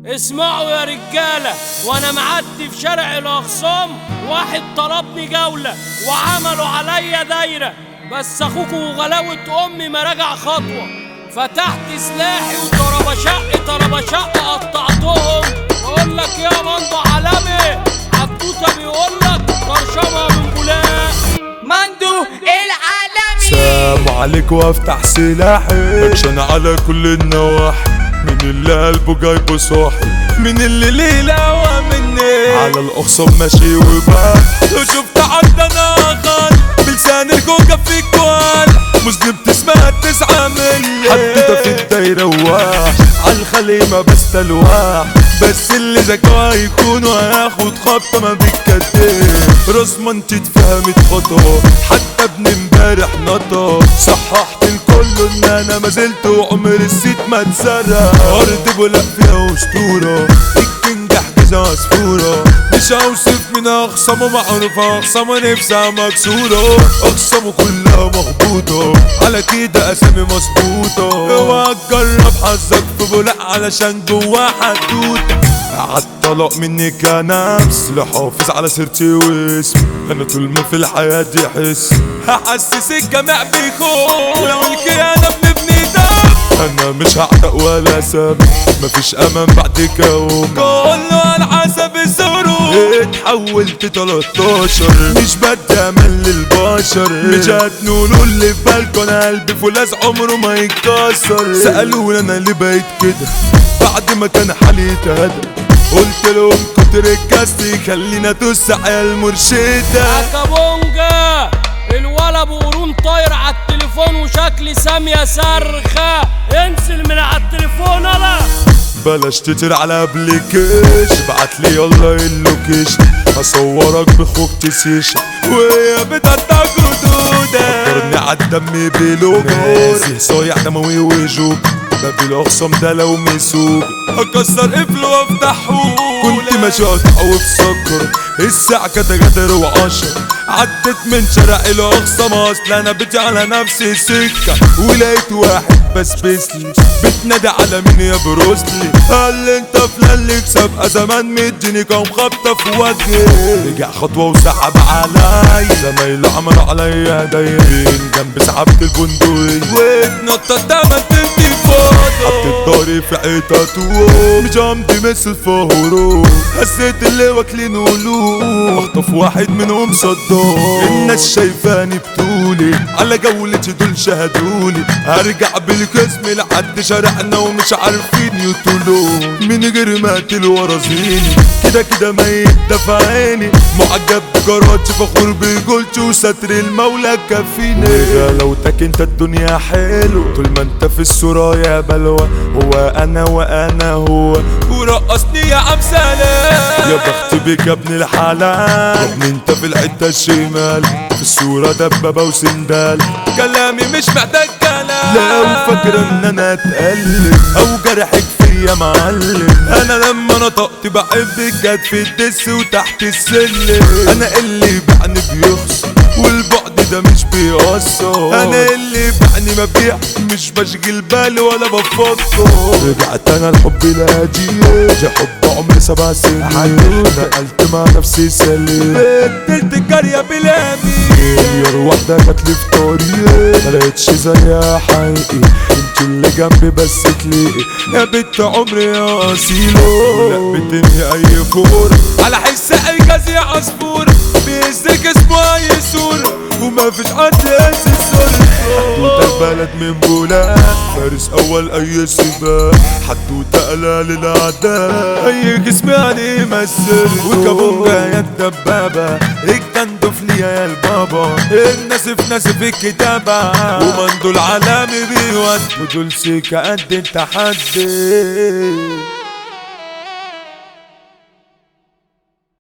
اسمعوا يا رجالة وانا معدي في شارع الاخصام واحد طلبني جولة وعملوا عليا دايرة بس اخوكوا وغلاوة امي ما رجع خطوة فتحت سلاحي وضرب شق طرب شق قطعتهم بقول لك يا مندو عالمي عالتوته بيقول لك طرشمها من بولاق مندو العالمي سلام عليك وافتح سلاحي اكشن على كل النواحي من اللي قلبه جايبه صاحي من اللي ليلة ومني على الاقصى ماشي وباب لو شفت عد انا غال بلسان الكوكا في كوال مذنب تسمع تسعة مني حددها في الدايرة واح عالخليمة بس تلواح بس اللي ذكاه يكون وهياخد خطة ما بيتكتف راس ما انت اتفهمت خطوة حتى ابن امبارح نطق صححت الكل ان انا ما زلت وعمر السيت ما اتسرق ارض بولاق فيها اسطورة الكينج احجزها عصفورة مش هوصف من اخصامه معروفة اخصامه نفسها مكسورة اخصامه كلها مخبوطة على كده اسامي مظبوطة اوعى تجرب حظك في بولاق علشان جواه حدوتة عالطلاق مني كنفس لحافظ على سيرتي واسمي انا طول ما في الحياة دي حس هحسس الجميع بيخون لو الكيانة بنبني ده انا مش هعتق ولا سامي مفيش امان بعد كون كله على حسب الظروف اتحولت 13 مش بدي امل للبشر مش هتنولوا اللي في بالكم انا قلبي فولاذ عمره ما يتكسر سالوني انا ليه بقيت كده بعد ما كان حالي اتهدى قلت لهم كتر الكاست يخلينا ادوس على المرشده كابونجا الولا بقرون طاير على التليفون وشكلي سامية صرخة انزل من على التليفون انا بلاش تتر على ابليكيش ابعت لي يلا اللوكيشن هصورك بخوك تسيشن وهي بتقطع جدودة فكرني عالدم بلوجو نازل صايع دموي وجوب باب الاخصام ده لو مسوق هكسر قفل وافتحه كنت ماشي قطع وبسكر الساعة كانت غدر وعشر عدت من شارع الاقصى اصل انا بيتي على نفسي سكة ولقيت واحد بسبسلي بتنادي على مين يا بروسلي قال لي انت فلان اللي يكسب زمان مديني كام خبطة في وجهي رجع خطوة وسحب علي زمايله عملوا عليا دايرين جنب سحبت البندقية واتنطط تمن تنتي فوضى حطيت ضهري في حيطة طول مش عمدي مثل فهورو حسيت اللي واكلين قلوب اخطف واحد منهم صدام الناس شايفاني بطولي على جولتي دول شهدولي هرجع بالقسم لحد شارعنا ومش عارفين يطولوا من غير ما اقتل ورزيني كده كده ميت ده في عيني معجب بجراتي فخور بجولتي وستر المولى كفيني غلاوتك انت الدنيا حلو طول ما انت في الصورة يا بلوى هو انا وانا هو ورقصني يا عم سلام يا بخت بك يا ابن الحلال يا ابني انت في الحتة الشمال في الصورة دبابة وسندال كلامي مش محتاج كلام لو فاكر ان انا اتقلب او جرحك فيا معلم انا لما نطقت بحبك جت في الدس وتحت السلم انا اللي بعني بيخسر والبعد ده مش بيأثر انا اللي بعني مبيع مش بشغل بالي ولا بفكر رجعت انا الحب القديم جا حب عمري سبع سنين نقلت مع نفسي سليم بدلت الجارية بلامي مليار واحدة جات لي في طريقي ما لقيتش زيها حقيقي انت اللي جنبي بس تلاقي يا بنت عمري يا اصيلو لا بتنهي اي فور على حس اي جاز يا عصفور بيزرك اسمه اي صورة وما فيش حد ينسى الصورة حدوتة البلد من بولاق فارس اول اي سباق حدوتة قلال الاعداء اي جسم يعني يمثل وكابونجا يا الدبابة التندف ليا يا البابا الناس في ناس في الكتابة ومندو العالمي بيود ودول سيكا قد التحدي